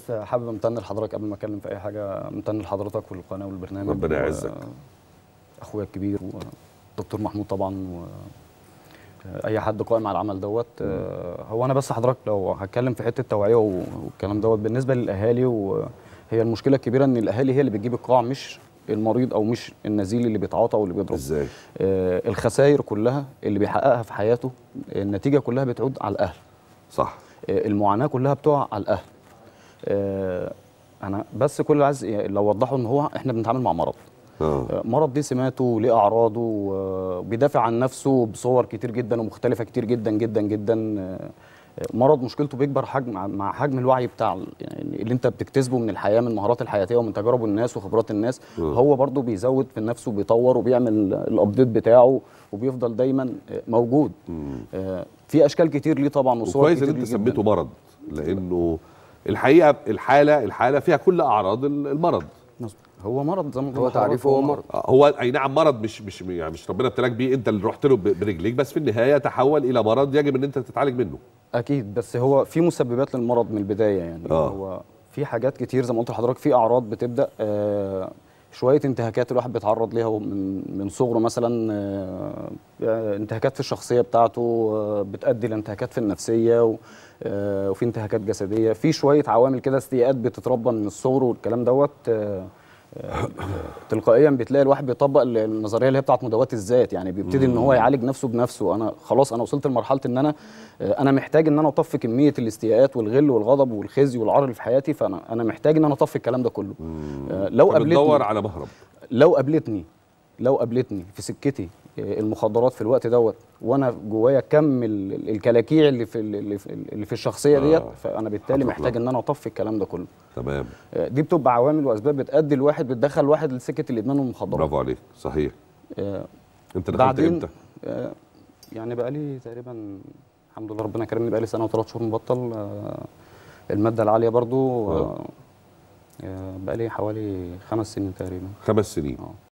بس حابب امتن لحضرتك قبل ما اتكلم في اي حاجه امتن لحضرتك والقناه والبرنامج ربنا و- يعزك. اخويا الكبير والدكتور محمود طبعا و اي حد قائم على العمل دوت آه، هو انا بس حضرتك لو هتكلم في حته توعيه و- والكلام دوت بالنسبه للاهالي وهي المشكله الكبيره ان الاهالي هي اللي بتجيب القاع مش المريض او مش النزيل اللي بيتعاطى واللي بيضرب ازاي آه، الخسائر كلها اللي بيحققها في حياته النتيجه كلها بتعود على الاهل صح آه، المعاناه كلها بتقع على الاهل آه، انا بس كل اللي عايز يعني لو وضحوا ان هو احنا بنتعامل مع مرض اه آه، مرض دي سماته ليه اعراضه وبيدافع عن نفسه بصور كتير جدا ومختلفه كتير جدا جدا جدا آه، مرض مشكلته بيكبر حجم مع حجم الوعي بتاع ال- يعني اللي انت بتكتسبه من الحياه من المهارات الحياتيه ومن تجارب الناس وخبرات الناس آه. هو برضه بيزود في نفسه وبيطور وبيعمل الابديت بتاعه وبيفضل دايما آه، موجود آه، في اشكال كتير ليه طبعا وصور وكويس ان كتير انت ليه جداً. سميته مرض لانه الحقيقه الحاله الحاله فيها كل اعراض ال- المرض مظبوط. هو مرض زي ما هو قلنا تعريفه هو مرض آه، هو اي نعم مرض مش مش يعني مش ربنا ابتلاك بيه انت اللي رحت له ب- برجليك بس في النهايه تحول الى مرض يجب ان انت تتعالج منه اكيد بس هو في مسببات للمرض من البدايه يعني آه. هو في حاجات كتير زي ما قلت لحضرتك في اعراض بتبدا آه شويه انتهاكات الواحد بيتعرض ليها من من صغره مثلا آه آه، انتهاكات في الشخصيه بتاعته آه بتؤدي لانتهاكات في النفسيه و آه وفي انتهاكات جسديه في شويه عوامل كده استيئات بتتربى من الصغر والكلام دوت آه آه، تلقائيا بتلاقي الواحد بيطبق ال- النظريه اللي هي بتاعت مداواه الذات يعني بيبتدي ان هو يعالج نفسه بنفسه انا خلاص انا وصلت لمرحله ان انا آه، انا محتاج ان انا اطفي كميه الاستياءات والغل والغضب والخزي والعار اللي في حياتي فانا انا محتاج ان انا اطفي الكلام ده كله آه، لو فبتدور قابلتني على مهرب لو قابلتني لو قابلتني في سكتي آه، المخدرات في الوقت دوت وانا جوايا كم ال- ال- الكلاكيع اللي في اللي في, اللي في الشخصيه آه. ديت فانا بالتالي هتروح محتاج لها. ان انا اطفي الكلام ده كله تمام آه، دي بتبقى عوامل واسباب بتادي الواحد بتدخل الواحد لسكه الادمان والمخدرات برافو عليك صحيح آه، انت دخلت بعدين امتى آه، يعني بقى لي تقريبا الحمد لله ربنا كرمني بقى لي سنه وثلاث شهور مبطل آه، الماده العاليه برضو آه. آه، آه، بقى لي حوالي خمس سنين تقريبا خمس سنين اه